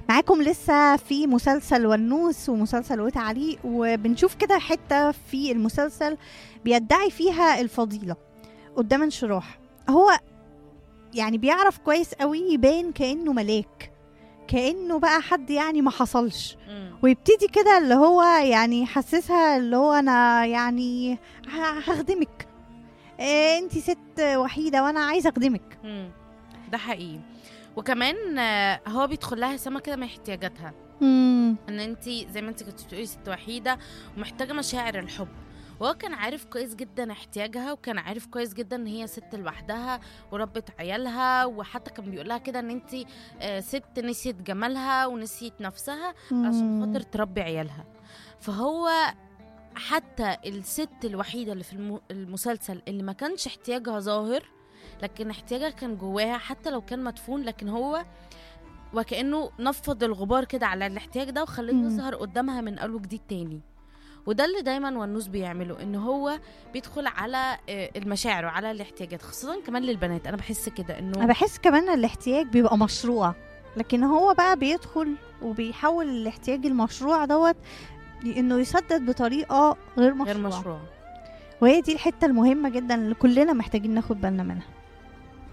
معاكم لسه في مسلسل ونوس ومسلسل وتعليق وبنشوف كده حتة في المسلسل بيدعي فيها الفضيلة قدام انشراح هو يعني بيعرف كويس قوي يبان كأنه ملاك كأنه بقى حد يعني ما حصلش مم. ويبتدي كده اللي هو يعني يحسسها اللي هو انا يعني ه- هخدمك إيه انتي ست وحيدة وانا عايزة اخدمك مم. ده حقيقي وكمان آه، هو بيدخل لها سما كده من احتياجاتها مم. ان انت زي ما انت كنت بتقولي ست وحيده ومحتاجه مشاعر الحب وهو كان عارف كويس جدا احتياجها وكان عارف كويس جدا ان هي ست لوحدها وربت عيالها وحتى كان بيقول لها كده ان انت آه، ست نسيت جمالها ونسيت نفسها عشان خاطر تربي عيالها فهو حتى الست الوحيده اللي في الم- المسلسل اللي ما كانش احتياجها ظاهر لكن احتياجها كان جواها حتى لو كان مدفون لكن هو وكانه نفض الغبار كده على الاحتياج ده وخليه مم. يظهر قدامها من اول وجديد تاني وده اللي دايما ونوس بيعمله ان هو بيدخل على آه، المشاعر وعلى الاحتياجات خاصه كمان للبنات انا بحس كده انا انه بحس كمان الاحتياج بيبقى مشروع لكن هو بقى بيدخل وبيحول الاحتياج المشروع دوت انه يسدد بطريقه غير مشروعه غير مشروع وهي دي الحته المهمه جدا اللي كلنا محتاجين ناخد بالنا منها